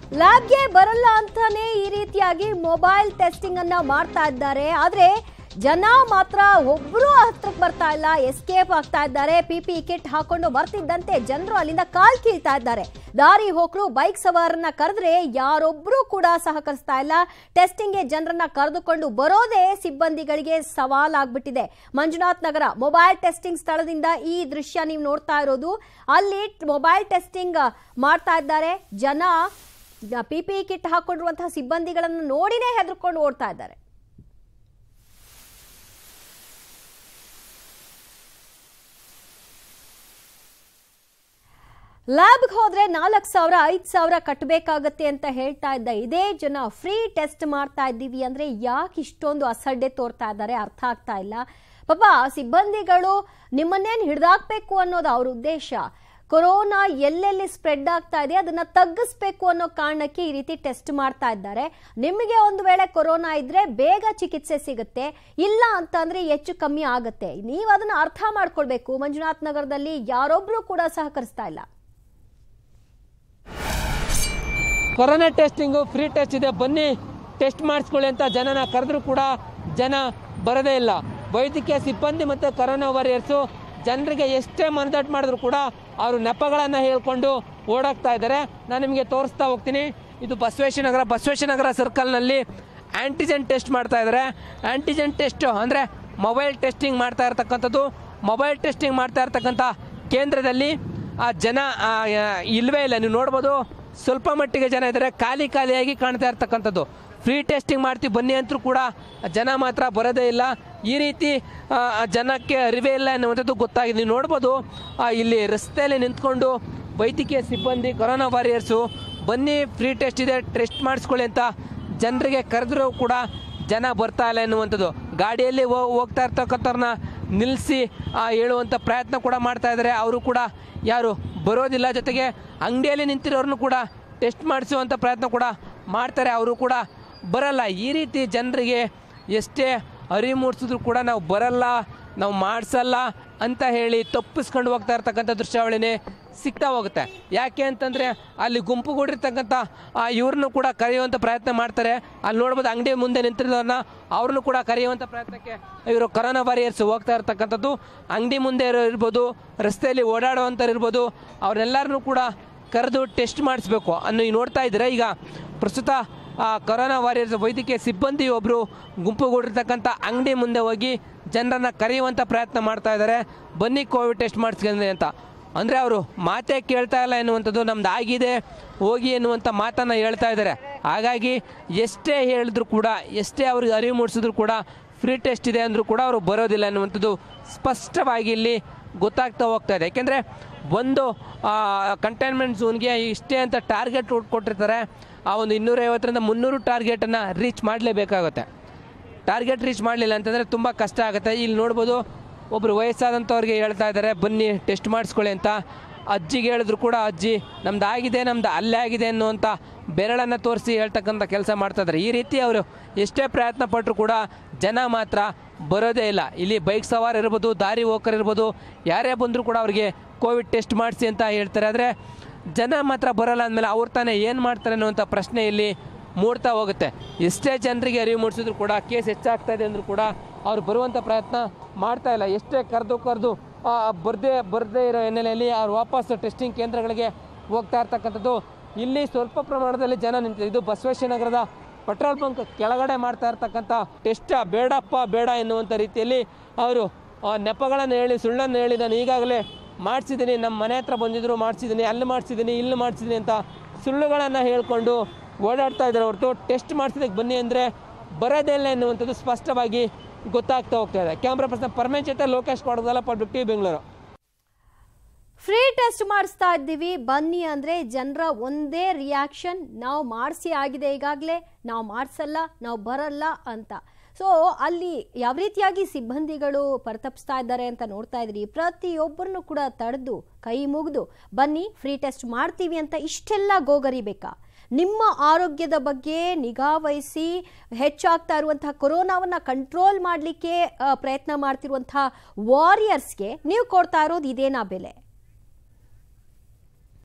ಲ್ಯಾಬ್ಗೆ ಬರಲ್ಲ ಅಂತಾನೆ ಈ ರೀತಿಯಾಗಿ ಮೊಬೈಲ್ ಟೆಸ್ಟಿಂಗ್ ಅನ್ನ ಮಾಡ್ತಾ ಇದ್ದಾರೆ ಆದ್ರೆ ಜನ ಮಾತ್ರ ಒಬ್ರು ಹತ್ರಕ್ಕೆ ಬರ್ತಾ ಇಲ್ಲ ಎಸ್ಕೇಪ್ ಆಗ್ತಾ ಇದ್ದಾರೆ ಪಿ ಪಿ ಕಿಟ್ ಹಾಕೊಂಡು ಬರ್ತಿದ್ದಂತೆ ಜನರು ಅಲ್ಲಿಂದ ಕಾಲ್ ಕೀಳ್ತಾ ಇದ್ದಾರೆ ದಾರಿ ಹೋಗ್ರು ಬೈಕ್ ಸವಾರನ್ನ ಕರೆದ್ರೆ ಯಾರೊಬ್ರು ಕೂಡ ಸಹಕರಿಸ್ತಾ ಇಲ್ಲ ಟೆಸ್ಟಿಂಗ್ಗೆ ಜನರನ್ನ ಕರೆದುಕೊಂಡು ಬರೋದೇ ಸಿಬ್ಬಂದಿಗಳಿಗೆ ಸವಾಲಾಗ್ಬಿಟ್ಟಿದೆ ಮಂಜುನಾಥ್ ನಗರ ಮೊಬೈಲ್ ಟೆಸ್ಟಿಂಗ್ ಸ್ಥಳದಿಂದ ಈ ದೃಶ್ಯ ನೀವು ನೋಡ್ತಾ ಇರೋದು ಅಲ್ಲಿ ಮೊಬೈಲ್ ಟೆಸ್ಟಿಂಗ್ ಮಾಡ್ತಾ ಇದ್ದಾರೆ ಜನ ಪಿ ಪಿ ಕಿಟ್ ಹಾಕೊಂಡಿರುವಂತಹ ಸಿಬ್ಬಂದಿಗಳನ್ನು ನೋಡಿನೇ ಹೆದರ್ಕೊಂಡು ಓಡ್ತಾ ಇದ್ದಾರೆ ಲ್ಯಾಬ್ಗೆ ಹೋದ್ರೆ ನಾಲ್ಕು ಸಾವಿರ ಐದು ಸಾವಿರ ಕಟ್ಟಬೇಕಾಗತ್ತೆ ಅಂತ ಹೇಳ್ತಾ ಇದ್ದ ಇದೇ ಜನ ಫ್ರೀ ಟೆಸ್ಟ್ ಮಾಡ್ತಾ ಇದ್ದೀವಿ ಅಂದ್ರೆ ಯಾಕೆ ಇಷ್ಟೊಂದು ಅಸಡ್ಡೆ ತೋರ್ತಾ ಇದ್ದಾರೆ ಅರ್ಥ ಆಗ್ತಾ ಇಲ್ಲ ಪಾಪ ಸಿಬ್ಬಂದಿಗಳು ನಿಮ್ಮನ್ನೇನು ಹಿಡ್ದಾಕ್ಬೇಕು ಅನ್ನೋದು ಅವ್ರ ಉದ್ದೇಶ ಕೊರೋನಾ ಎಲ್ಲೆಲ್ಲಿ ಸ್ಪ್ರೆಡ್ ಆಗ್ತಾ ಇದೆ ಅದನ್ನ ತಗ್ಗಿಸ್ಬೇಕು ಅನ್ನೋ ಕಾರಣಕ್ಕೆ ಈ ರೀತಿ ಟೆಸ್ಟ್ ಮಾಡ್ತಾ ಇದ್ದಾರೆ ನಿಮಗೆ ಒಂದು ವೇಳೆ ಕೊರೋನಾ ಇದ್ರೆ ಬೇಗ ಚಿಕಿತ್ಸೆ ಸಿಗುತ್ತೆ ಇಲ್ಲ ಅಂತಂದ್ರೆ ಹೆಚ್ಚು ಕಮ್ಮಿ ಆಗುತ್ತೆ ನೀವು ಅದನ್ನ ಅರ್ಥ ಮಾಡ್ಕೊಳ್ಬೇಕು ಮಂಜುನಾಥ್ ನಗರದಲ್ಲಿ ಯಾರೊಬ್ರು ಕೂಡ ಸಹಕರಿಸ್ತಾ ಇಲ್ಲ ಕೊರೋನಾ ಟೆಸ್ಟಿಂಗು ಫ್ರೀ ಟೆಸ್ಟ್ ಇದೆ ಬನ್ನಿ ಟೆಸ್ಟ್ ಮಾಡಿಸ್ಕೊಳ್ಳಿ ಅಂತ ಜನನ ಕರೆದ್ರೂ ಕೂಡ ಜನ ಬರೋದೇ ಇಲ್ಲ ವೈದ್ಯಕೀಯ ಸಿಬ್ಬಂದಿ ಮತ್ತು ಕೊರೋನಾ ವಾರಿಯರ್ಸು ಜನರಿಗೆ ಎಷ್ಟೇ ಮನದಟ್ಟು ಮಾಡಿದ್ರು ಕೂಡ ಅವರು ನೆಪಗಳನ್ನು ಹೇಳ್ಕೊಂಡು ಓಡಾಕ್ತಾ ಇದ್ದಾರೆ ನಾನು ನಿಮಗೆ ತೋರಿಸ್ತಾ ಹೋಗ್ತೀನಿ ಇದು ಬಸವೇಶ್ವರನಗರ ಬಸವೇಶ್ವರನಗರ ಸರ್ಕಲ್ನಲ್ಲಿ ಆ್ಯಂಟಿಜೆನ್ ಟೆಸ್ಟ್ ಮಾಡ್ತಾ ಇದ್ದಾರೆ ಆ್ಯಂಟಿಜೆನ್ ಟೆಸ್ಟ್ ಅಂದರೆ ಮೊಬೈಲ್ ಟೆಸ್ಟಿಂಗ್ ಮಾಡ್ತಾ ಇರ್ತಕ್ಕಂಥದ್ದು ಮೊಬೈಲ್ ಟೆಸ್ಟಿಂಗ್ ಮಾಡ್ತಾ ಇರ್ತಕ್ಕಂಥ ಕೇಂದ್ರದಲ್ಲಿ ಆ ಜನ ಆ, ಆ, ಇಲ್ವೇ ಇಲ್ಲ ನೀವು ನೋಡ್ಬೋದು ಸ್ವಲ್ಪ ಮಟ್ಟಿಗೆ ಜನ ಇದ್ದಾರೆ ಖಾಲಿ ಖಾಲಿಯಾಗಿ ಕಾಣ್ತಾ ಇರ್ತಕ್ಕಂಥದ್ದು ಫ್ರೀ ಟೆಸ್ಟಿಂಗ್ ಮಾಡ್ತೀವಿ ಬನ್ನಿ ಅಂತೂ ಕೂಡ ಜನ ಮಾತ್ರ ಬರೋದೇ ಇಲ್ಲ ಈ ರೀತಿ ಆ, ಜನಕ್ಕೆ ಅರಿವೇ ಇಲ್ಲ ಅನ್ನುವಂಥದ್ದು ಗೊತ್ತಾಗಿದೆ ನೀವು ನೋಡ್ಬೋದು ಆ, ಇಲ್ಲಿ ರಸ್ತೆಯಲ್ಲಿ ನಿಂತ್ಕೊಂಡು ವೈದ್ಯಕೀಯ ಸಿಬ್ಬಂದಿ ಕೊರೋನಾ ವಾರಿಯರ್ಸು ಬನ್ನಿ ಫ್ರೀ ಟೆಸ್ಟ್ ಇದೆ ಟೆಸ್ಟ್ ಮಾಡಿಸ್ಕೊಳ್ಳಿ ಅಂತ ಜನರಿಗೆ ಕರೆದ್ರೂ ಕೂಡ ಜನ ಬರ್ತಾ ಇಲ್ಲ ಎನ್ನುವಂಥದ್ದು ಗಾಡಿಯಲ್ಲಿ ಹೋ- ಹೋಗ್ತಾ ಇರ್ತಕ್ಕಂಥವ್ರನ್ನ ನಿಲ್ಲಿಸಿ ಹೇಳುವಂಥ ಪ್ರಯತ್ನ ಕೂಡ ಮಾಡ್ತಾ ಇದ್ದಾರೆ ಅವರು ಕೂಡ ಯಾರು ಬರೋದಿಲ್ಲ ಜೊತೆಗೆ ಅಂಗಡಿಯಲ್ಲಿ ನಿಂತಿರೋರ್ನು ಕೂಡ ಟೆಸ್ಟ್ ಮಾಡಿಸುವಂಥ ಪ್ರಯತ್ನ ಕೂಡ ಮಾಡ್ತಾರೆ ಅವರು ಕೂಡ ಬರಲ್ಲ ಈ ರೀತಿ ಜನರಿಗೆ ಎಷ್ಟೇ ಅರಿವು ಮೂಡಿಸಿದ್ರು ಕೂಡ ನಾವು ಬರಲ್ಲ ನಾವು ಮಾಡಿಸಲ್ಲ ಅಂತ ಹೇಳಿ ತಪ್ಪಿಸ್ಕೊಂಡು ಹೋಗ್ತಾ ಇರ್ತಕ್ಕಂಥ ದೃಶ್ಯಾವಳಿನೇ ಸಿಗ್ತಾ ಹೋಗುತ್ತೆ ಯಾಕೆ ಅಂತಂದರೆ ಅಲ್ಲಿ ಗುಂಪುಗೂಡಿರ್ತಕ್ಕಂಥ ಇವ್ರನ್ನೂ ಕೂಡ ಕರೆಯುವಂಥ ಪ್ರಯತ್ನ ಮಾಡ್ತಾರೆ ಅಲ್ಲಿ ನೋಡ್ಬೋದು ಅಂಗಡಿ ಮುಂದೆ ನಿಂತಿರೋದನ್ನ ಅವ್ರನ್ನೂ ಕೂಡ ಕರೆಯುವಂಥ ಪ್ರಯತ್ನಕ್ಕೆ ಇವರು ಕೊರೋನಾ ವಾರಿಯರ್ಸ್ ಹೋಗ್ತಾ ಇರ್ತಕ್ಕಂಥದ್ದು ಅಂಗಡಿ ಮುಂದೆ ಇರೋ ಇರ್ಬೋದು ರಸ್ತೆಯಲ್ಲಿ ಓಡಾಡುವಂಥವ್ರು ಇರ್ಬೋದು ಅವ್ರನ್ನೆಲ್ಲರನ್ನೂ ಕೂಡ ಕರೆದು ಟೆಸ್ಟ್ ಮಾಡಿಸ್ಬೇಕು ಅನ್ನೋ ಈಗ ನೋಡ್ತಾ ಇದ್ದೀರಾ ಈಗ ಪ್ರಸ್ತುತ ಆ, ಕೊರೋನಾ ವಾರಿಯರ್ಸ್ ವೈದ್ಯಕೀಯ ಸಿಬ್ಬಂದಿ ಒಬ್ಬರು ಗುಂಪುಗೂಡಿರ್ತಕ್ಕಂಥ ಅಂಗಡಿ ಮುಂದೆ ಹೋಗಿ ಜನರನ್ನು ಕರೆಯುವಂಥ ಪ್ರಯತ್ನ ಮಾಡ್ತಾ ಇದ್ದಾರೆ ಬನ್ನಿ ಕೋವಿಡ್ ಟೆಸ್ಟ್ ಮಾಡಿಸ್ಕೊಂಡ್ರಿ ಅಂತ ಅಂದರೆ ಅವರು ಮಾತೇ ಕೇಳ್ತಾ ಇಲ್ಲ ಎನ್ನುವಂಥದ್ದು ನಮ್ದು ಆಗಿದೆ ಹೋಗಿ ಎನ್ನುವಂಥ ಮಾತನ್ನು ಹೇಳ್ತಾ ಇದ್ದಾರೆ ಹಾಗಾಗಿ ಎಷ್ಟೇ ಹೇಳಿದ್ರು ಕೂಡ ಎಷ್ಟೇ ಅವ್ರಿಗೆ ಅರಿವು ಮೂಡಿಸಿದ್ರು ಕೂಡ ಫ್ರೀ ಟೆಸ್ಟ್ ಇದೆ ಅಂದರೂ ಕೂಡ ಅವರು ಬರೋದಿಲ್ಲ ಎನ್ನುವಂಥದ್ದು ಸ್ಪಷ್ಟವಾಗಿ ಇಲ್ಲಿ ಗೊತ್ತಾಗ್ತಾ ಹೋಗ್ತಾ ಇದೆ ಯಾಕೆಂದರೆ ಒಂದು ಕಂಟೈನ್ಮೆಂಟ್ ಝೋನ್ಗೆ ಇಷ್ಟೇ ಅಂತ ಟಾರ್ಗೆಟ್ ಕೊಟ್ಟಿರ್ತಾರೆ ಆ ಒಂದು ಇನ್ನೂರೈವತ್ತರಿಂದ ಮುನ್ನೂರು ಟಾರ್ಗೆಟನ್ನು ರೀಚ್ ಮಾಡಲೇಬೇಕಾಗುತ್ತೆ ಟಾರ್ಗೆಟ್ ರೀಚ್ ಮಾಡಲಿಲ್ಲ ಅಂತಂದರೆ ತುಂಬ ಕಷ್ಟ ಆಗುತ್ತೆ ಇಲ್ಲಿ ನೋಡ್ಬೋದು ಒಬ್ಬರು ವಯಸ್ಸಾದಂಥವ್ರಿಗೆ ಹೇಳ್ತಾ ಇದ್ದಾರೆ ಬನ್ನಿ ಟೆಸ್ಟ್ ಮಾಡಿಸ್ಕೊಳ್ಳಿ ಅಂತ ಅಜ್ಜಿಗೆ ಹೇಳಿದ್ರು ಕೂಡ ಅಜ್ಜಿ ನಮ್ದು ಆಗಿದೆ ನಮ್ದು ಅಲ್ಲೇ ಆಗಿದೆ ಅನ್ನುವಂಥ ಬೆರಳನ್ನು ತೋರಿಸಿ ಹೇಳ್ತಕ್ಕಂಥ ಕೆಲಸ ಮಾಡ್ತಾ ಇದ್ದಾರೆ ಈ ರೀತಿ ಅವರು ಎಷ್ಟೇ ಪ್ರಯತ್ನ ಪಟ್ಟರು ಕೂಡ ಜನ ಮಾತ್ರ ಬರೋದೇ ಇಲ್ಲ ಇಲ್ಲಿ ಬೈಕ್ ಸವಾರ ಇರ್ಬೋದು ದಾರಿ ಹೋಕರ್ ಇರ್ಬೋದು ಯಾರೇ ಬಂದರೂ ಕೂಡ ಅವ್ರಿಗೆ ಕೋವಿಡ್ ಟೆಸ್ಟ್ ಮಾಡಿಸಿ ಅಂತ ಹೇಳ್ತಾರೆ ಆದರೆ ಜನ ಮಾತ್ರ ಬರಲ್ಲ ಅಂದಮೇಲೆ ಅವ್ರು ತಾನೇ ಏನು ಮಾಡ್ತಾರೆ ಅನ್ನುವಂಥ ಪ್ರಶ್ನೆ ಇಲ್ಲಿ ಮೂಡ್ತಾ ಹೋಗುತ್ತೆ ಎಷ್ಟೇ ಜನರಿಗೆ ಅರಿವು ಮೂಡಿಸಿದ್ರು ಕೂಡ ಕೇಸ್ ಹೆಚ್ಚಾಗ್ತಾ ಇದೆ ಅಂದರೂ ಕೂಡ ಅವ್ರು ಬರುವಂಥ ಪ್ರಯತ್ನ ಮಾಡ್ತಾ ಇಲ್ಲ ಎಷ್ಟೇ ಕರೆದು ಕರೆದು ಬರದೇ ಬರದೇ ಇರೋ ಹಿನ್ನೆಲೆಯಲ್ಲಿ ಅವ್ರು ವಾಪಸ್ ಟೆಸ್ಟಿಂಗ್ ಕೇಂದ್ರಗಳಿಗೆ ಹೋಗ್ತಾ ಇರ್ತಕ್ಕಂಥದ್ದು ಇಲ್ಲಿ ಸ್ವಲ್ಪ ಪ್ರಮಾಣದಲ್ಲಿ ಜನ ನಿಂತಿದೆ ಇದು ಬಸವೇಶ್ವರ ನಗರದ ಪೆಟ್ರೋಲ್ ಬಂಕ್ ಕೆಳಗಡೆ ಮಾಡ್ತಾ ಇರ್ತಕ್ಕಂಥ ಟೆಸ್ಟ್ ಬೇಡಪ್ಪ ಬೇಡ ಎನ್ನುವಂಥ ರೀತಿಯಲ್ಲಿ ಅವರು ನೆಪಗಳನ್ನು ಹೇಳಿ ಸುಳ್ಳನ್ನು ಹೇಳಿ ನಾನು ಈಗಾಗಲೇ ಮಾಡಿಸಿದ್ದೀನಿ ನಮ್ಮ ಮನೆ ಹತ್ರ ಬಂದಿದ್ರು ಮಾಡಿಸಿದ್ದೀನಿ ಅಲ್ಲಿ ಮಾಡಿಸಿದ್ದೀನಿ ಇಲ್ಲಿ ಮಾಡಿಸಿದ್ದೀನಿ ಅಂತ ಸುಳ್ಳುಗಳನ್ನು ಹೇಳ್ಕೊಂಡು ಓಡಾಡ್ತಾ ಇದ್ದಾರೆ ಹೊರತು ಟೆಸ್ಟ್ ಮಾಡಿಸಿದಕ್ಕೆ ಬನ್ನಿ ಅಂದರೆ ಬರೋದೇ ಇಲ್ಲ ಎನ್ನುವಂಥದ್ದು ಸ್ಪಷ್ಟವಾಗಿ ಗೊತ್ತಾಗ್ತಾ ಹೋಗ್ತಾ ಇದೆ ಕ್ಯಾಮ್ರಾ ಪರ್ಸನ್ ಪರಮೇಶ್ ಜೊತೆ ಲೋಕೇಶ್ ಕೊಡೋದಲ್ಲ public TV Bengaluru free test ಮಾಡಿಸ್ತಾ ಇದ್ದೀವಿ ಬನ್ನಿ ಅಂದ್ರೆ ಜನರ ಒಂದೇ ರಿಯಾಕ್ಷನ್ ನಾವು ಮಾಡಿಸಿ ಆಗಿದೆ ಈಗಾಗಲೇ ನಾವು ಮಾಡಿಸಲ್ಲ ನಾವು ಬರಲ್ಲ ಅಂತ ಸೊ ಅಲ್ಲಿ ಯಾವ ರೀತಿಯಾಗಿ ಸಿಬ್ಬಂದಿಗಳು ಪರಿತಪಿಸ್ತಾ ಇದ್ದಾರೆ ಅಂತ ನೋಡ್ತಾ ಇದ್ರಿ ಪ್ರತಿಯೊಬ್ಬರನ್ನು ಕೂಡ ತಡೆದು ಕೈ ಮುಗಿದು ಬನ್ನಿ ಫ್ರೀ ಟೆಸ್ಟ್ ಮಾಡ್ತೀವಿ ಅಂತ ಇಷ್ಟೆಲ್ಲ ಗೋಗರಿಬೇಕಾ ನಿಮ್ಮ ಆರೋಗ್ಯದ ಬಗ್ಗೆ ನಿಗಾ ವಹಿಸಿ ಹೆಚ್ಚಾಗ್ತಾ ಇರುವಂತಹ ಕೊರೋನಾವನ್ನ ಕಂಟ್ರೋಲ್ ಮಾಡಲಿಕ್ಕೆ ಪ್ರಯತ್ನ ಮಾಡ್ತಿರುವಂತಹ ವಾರಿಯರ್ಸ್ಗೆ ನೀವು ಕೊಡ್ತಾ ಇರೋದು ಇದೇನಾ ಬೆಲೆ